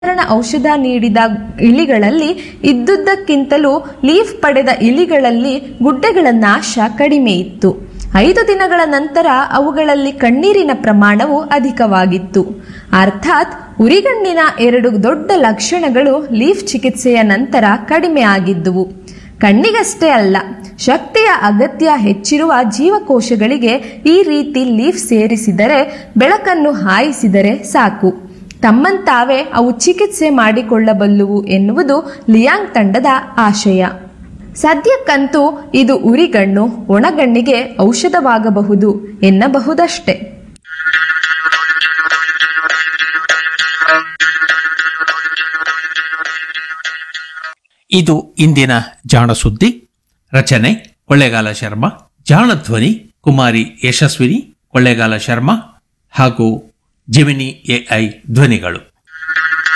ಸಾಧಾರಣ ಔಷಧ ನೀಡಿದ ಇಲಿಗಳಲ್ಲಿ ಇದ್ದುದಕ್ಕಿಂತಲೂ ಲೀಫ್ ಪಡೆದ ಇಲಿಗಳಲ್ಲಿ ಗುಡ್ಡೆಗಳ ನಾಶ ಕಡಿಮೆ ಇತ್ತು ಐದು ದಿನಗಳ ನಂತರ ಅವುಗಳಲ್ಲಿ ಕಣ್ಣೀರಿನ ಪ್ರಮಾಣವು ಅಧಿಕವಾಗಿತ್ತು ಅರ್ಥಾತ್ ಉರಿಗಣ್ಣಿನ ಎರಡು ದೊಡ್ಡ ಲಕ್ಷಣಗಳು ಲೀಫ್ ಚಿಕಿತ್ಸೆಯ ನಂತರ ಕಡಿಮೆ ಆಗಿದ್ದುವು ಕಣ್ಣಿಗಷ್ಟೇ ಅಲ್ಲ ಶಕ್ತಿಯ ಅಗತ್ಯ ಹೆಚ್ಚಿರುವ ಜೀವಕೋಶಗಳಿಗೆ ಈ ರೀತಿ ಲೀಫ್ ಸೇರಿಸಿದರೆ ಬೆಳಕನ್ನು ಹಾಯಿಸಿದರೆ ಸಾಕು ತಮ್ಮಂತಾವೇ ಅವು ಚಿಕಿತ್ಸೆ ಮಾಡಿಕೊಳ್ಳಬಲ್ಲುವು ಎನ್ನುವುದು ಲಿಯಾಂಗ್ ತಂಡದ ಆಶಯ ಸದ್ಯಕ್ಕಂತೂ ಇದು ಉರಿಗಣ್ಣು ಒಣಗಣ್ಣಿಗೆ ಔಷಧವಾಗಬಹುದು ಎನ್ನಬಹುದಷ್ಟೆ ಇದು ಇಂದಿನ ಜಾಣ ಸುದ್ದಿ ರಚನೆ ಕೊಳ್ಳೇಗಾಲ ಶರ್ಮಾ ಜಾಣ ಧ್ವನಿ ಕುಮಾರಿ ಯಶಸ್ವಿನಿ ಕೊಳ್ಳೇಗಾಲ ಶರ್ಮಾ ಹಾಗೂ ಜೆಮಿನಿ ಎಐ ಧ್ವನಿಗಳು